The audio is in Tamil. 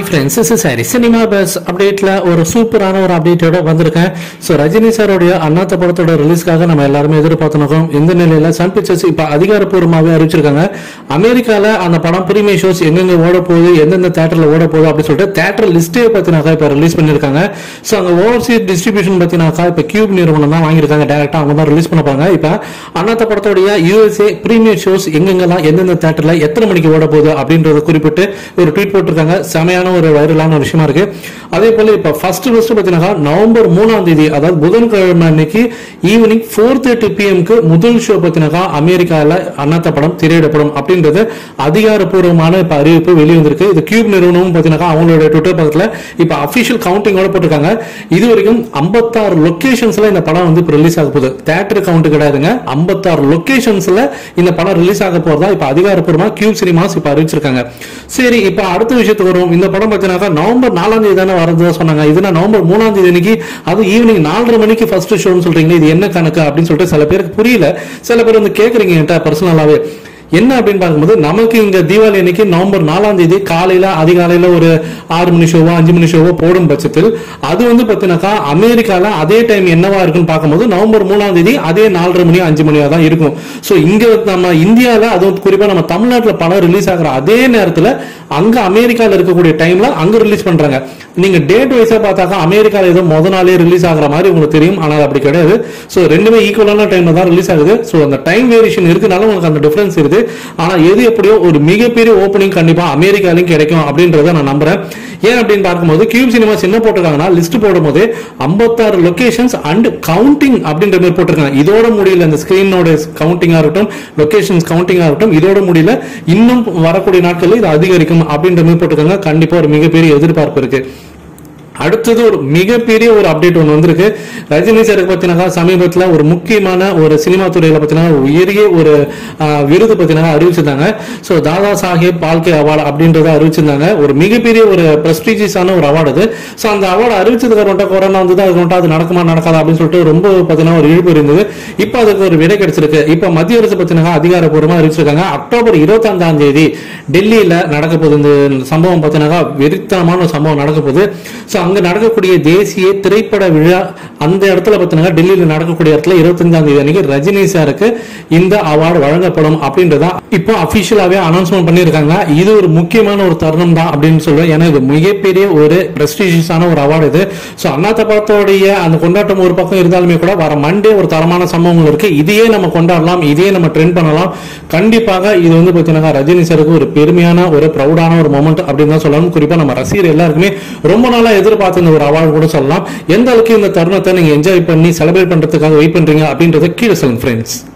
friends is sorry cinema buzz அப்டேட்ல ஒரு சூப்பரான ஒரு அப்டேட்டோட வந்திருக்கேன் ஸோ ரஜினி சாரோடைய அண்ணாத்த படத்தோட ரிலீஸ்க்காக நம்ம எல்லாருமே எதிர்பார்த்துனோம் இந்த நிலையில சன் பிக்சர்ஸ் இப்போ அதிகாரப்பூர்வமாகவே அறிவிச்சிருக்காங்க அமெரிக்கால அந்த படம் பிரீமியர் ஷோஸ் எங்கெங்க ஓட போகுது எந்தெந்த தேட்டர்ல ஓட போகுது அப்படின்னு சொல்லிட்டு தேட்டர் லிஸ்டே பத்தினாக்கா இப்போ ரிலீஸ் பண்ணிருக்காங்க ஸோ அங்க ஓவர்சீஸ் டிஸ்ட்ரிபியூஷன் பத்தினாக்கா இப்போ கியூப் நிறுவனம் தான் வாங்கியிருக்காங்க டேரக்டா அவங்க தான் ரிலீஸ் பண்ண போறாங்க இப்போ அண்ணாத்த படத்தோடைய யூஎஸ்ஏ பிரீமியர் ஷோஸ் எங்கெங்கெல்லாம் எந்தெந்த தேட்டர்ல எத்தனை மணிக்கு ஓட போகுது அப்படின்றத குறிப்பிட்டு ஒரு ட்வீட் போட்டிருக்காங்க செமையான ஒரு வைரலான ஒரு விஷயமா இருக்கு அதே போல இப்ப ஃபர்ஸ்ட் ஃபர்ஸ்ட் பாத்தீங்கன்னா நவம்பர் மூணாம் தேதி அதாவது புதன்கிழமை அன்னைக்கு ஈவினிங் ஃபோர் தேர்ட்டி பிஎம்க்கு முதல் ஷோ பாத்தீங்கன்னா அமெரிக்கால அண்ணாத்த படம் திரையிடப்படும் அப்படின்றது அதிகாரப்பூர்வமான இப்ப அறிவிப்பு வெளிவந்திருக்கு இது கியூப் நிறுவனமும் பாத்தீங்கன்னா அவங்களோட ட்விட்டர் பக்கத்துல இப்ப அபிஷியல் கவுண்டிங்கோட போட்டிருக்காங்க இது வரைக்கும் ஐம்பத்தாறு லொகேஷன்ஸ்ல இந்த படம் வந்து இப்ப ரிலீஸ் ஆக போகுது தேட்டர் கவுண்ட் கிடையாதுங்க ஐம்பத்தாறு லொகேஷன்ஸ்ல இந்த படம் ரிலீஸ் ஆக போறதா இப்ப அதிகாரப்பூர்வமா கியூப் சினிமாஸ் இப்ப அறிவிச்சிருக்காங்க சரி இப்ப அடுத்த விஷயத்துக்கு வரும் இந்த படம் பார்த்தீங்கன்னா நவம்பர் நாலாம் தேதி தானே வரதா சொன்னாங்க இதுனா நவம்பர் மூணாம் தேதி அன்னைக்கு அது ஈவினிங் நாலரை மணிக்கு ஃபர்ஸ்ட் ஷோன்னு சொல்றீங்க இது என்ன கணக்கு அப்படின்னு சொல்லிட்டு சில பேருக்கு புரியல சில பேர் வந்து கேக்குறீங்க என்கிட்ட பர்சனலாவே என்ன அப்படின்னு பார்க்கும்போது நமக்கு இங்க தீபாவளி அன்னைக்கு நவம்பர் நாலாம் தேதி காலையில அதிகாலையில ஒரு ஆறு மணி ஷோவோ அஞ்சு மணி ஷோவோ போடும் பட்சத்தில் அது வந்து பாத்தீங்கன்னாக்கா அமெரிக்கால அதே டைம் என்னவா இருக்குன்னு பார்க்கும்போது நவம்பர் மூணாம் தேதி அதே நாலரை மணி அஞ்சு மணியா தான் இருக்கும் சோ இங்க நம்ம இந்தியால அதுவும் குறிப்பா நம்ம தமிழ்நாட்டுல படம் ரிலீஸ் ஆகுற அதே நேரத்துல அங்க அமெரிக்கால இருக்கக்கூடிய டைம்ல அங்க ரிலீஸ் பண்றாங்க நீங்க டேட் வைஸா பார்த்தாக்கா அமெரிக்கால ஏதோ முத நாளே ரிலீஸ் ஆகுற மாதிரி உங்களுக்கு தெரியும் ஆனால் அப்படி கிடையாது சோ ரெண்டுமே ஈக்குவலான டைம்ல தான் ரிலீஸ் ஆகுது சோ அந்த டைம் வேரியேஷன் இருக்குனால உங்களுக்கு அந்த டிஃபரன்ஸ் இருக்கு ஆனா எது எப்படியோ ஒரு மிகப்பெரிய ஓப்பனிங் கண்டிப்பா அமெரிக்காலையும் கிடைக்கும் அப்படின்றத நான் நம்புறேன் ஏன் அப்படின்னு பார்க்கும்போது கியூப் சினிமாஸ் என்ன போட்டிருக்காங்கன்னா லிஸ்ட் போடும்போது ஐம்பத்தாறு லொகேஷன்ஸ் அண்ட் கவுண்டிங் அப்படின்ற மாதிரி போட்டிருக்காங்க இதோட முடியல இந்த ஸ்கிரீனோட கவுண்டிங்கா இருக்கட்டும் லொகேஷன்ஸ் கவுண்டிங்கா இருக்கட்டும் இதோட முடியல இன்னும் வரக்கூடிய நாட்களில் இது அதிகரிக்கும் அப்படின்ற மாதிரி போட்டிருக்காங்க கண்டிப்பா ஒரு மிகப்பெரிய எதிர்பார்ப்பு இருக்கு அடுத்தது ஒரு மிகப்பெரிய ஒரு அப்டேட் ஒன்று வந்திருக்கு ரஜினி சாருக்கு பார்த்தீங்கன்னா சமீபத்தில் ஒரு முக்கியமான ஒரு சினிமா துறையில் பார்த்தீங்கன்னா உயரிய ஒரு ஆஹ், விருது பார்த்தீங்கன்னா அறிவிச்சிருந்தாங்க ஸோ தாதா சாஹேப் பால்கே அவார்டு அப்படின்றத அறிவிச்சிருந்தாங்க ஒரு மிகப்பெரிய ஒரு பிரஸ்டீஜியஸான ஒரு அவார்டு அது ஸோ அந்த அவார்டு அறிவிச்சதுக்கு அப்புறம் கொரோனா வந்து அதுக்கு மட்டும் அது நடக்குமா நடக்காதா அப்படின்னு சொல்லிட்டு ரொம்ப பார்த்தீங்கன்னா ஒரு இழுப்பு இருந்தது இப்போ அதுக்கு ஒரு விடை கிடைச்சிருக்கு இப்போ மத்திய அரசு பார்த்தீங்கன்னா அதிகாரப்பூர்வமாக அறிவிச்சிருக்காங்க அக்டோபர் இருபத்தஞ்சாம் தேதி டெல்லியில நடக்க போகுது இந்த சம்பவம் பார்த்தீங்கன்னா வெறித்தனமான ஒரு சம்பவம் நடக்க போகுது ஸோ அங்க நடக்கக்கூடிய தேசிய திரைப்பட விழா அந்த இடத்துல பார்த்தீங்கன்னா டெல்லியில நடக்கக்கூடிய இடத்துல இருபத்தஞ்சாம் தேதி அன்னைக்கு ரஜினி சாருக்கு இந்த அவார்டு வழங்கப்படும் அப்படின்றதா இப்போ அபிஷியலாவே அனௌன்ஸ்மெண்ட் பண்ணியிருக்காங்க இது ஒரு முக்கியமான ஒரு தருணம் தான் அப்படின்னு சொல்லுவேன் ஏன்னா இது மிகப்பெரிய ஒரு பிரஸ்டீஜியஸான ஒரு அவார்டு இது ஸோ அண்ணாத்த படத்தோடைய அந்த கொண்டாட்டம் ஒரு பக்கம் இருந்தாலுமே கூட வர மண்டே ஒரு தரமான சம்பவங்கள் இருக்கு இதையே நம்ம கொண்டாடலாம் இதையே நம்ம ட்ரெண்ட் பண்ணலாம் கண்டிப்பாக இது வந்து பார்த்தீங்கன்னா ரஜினி சாருக்கு ஒரு பெருமையான ஒரு ப்ரௌடான ஒரு மொமெண்ட் அப்படின்னு தான் சொல்லணும் குறிப்பா நம்ம ரசிகர் எல்லாருக்குமே ரொம்ப நாளா எதிர்பார்த்த இந்த ஒரு அவார்டு கூட சொல்லலாம் எந்த அளவுக்கு இந்த தருணத்தை நீங்க என்ஜாய் பண்ணி செலிப்ரேட் பண்றதுக்காக வெயிட் பண்றீங்க அப்படின்றத கீழே சொல்லுங்க ஃப்ரெண்ட்ஸ்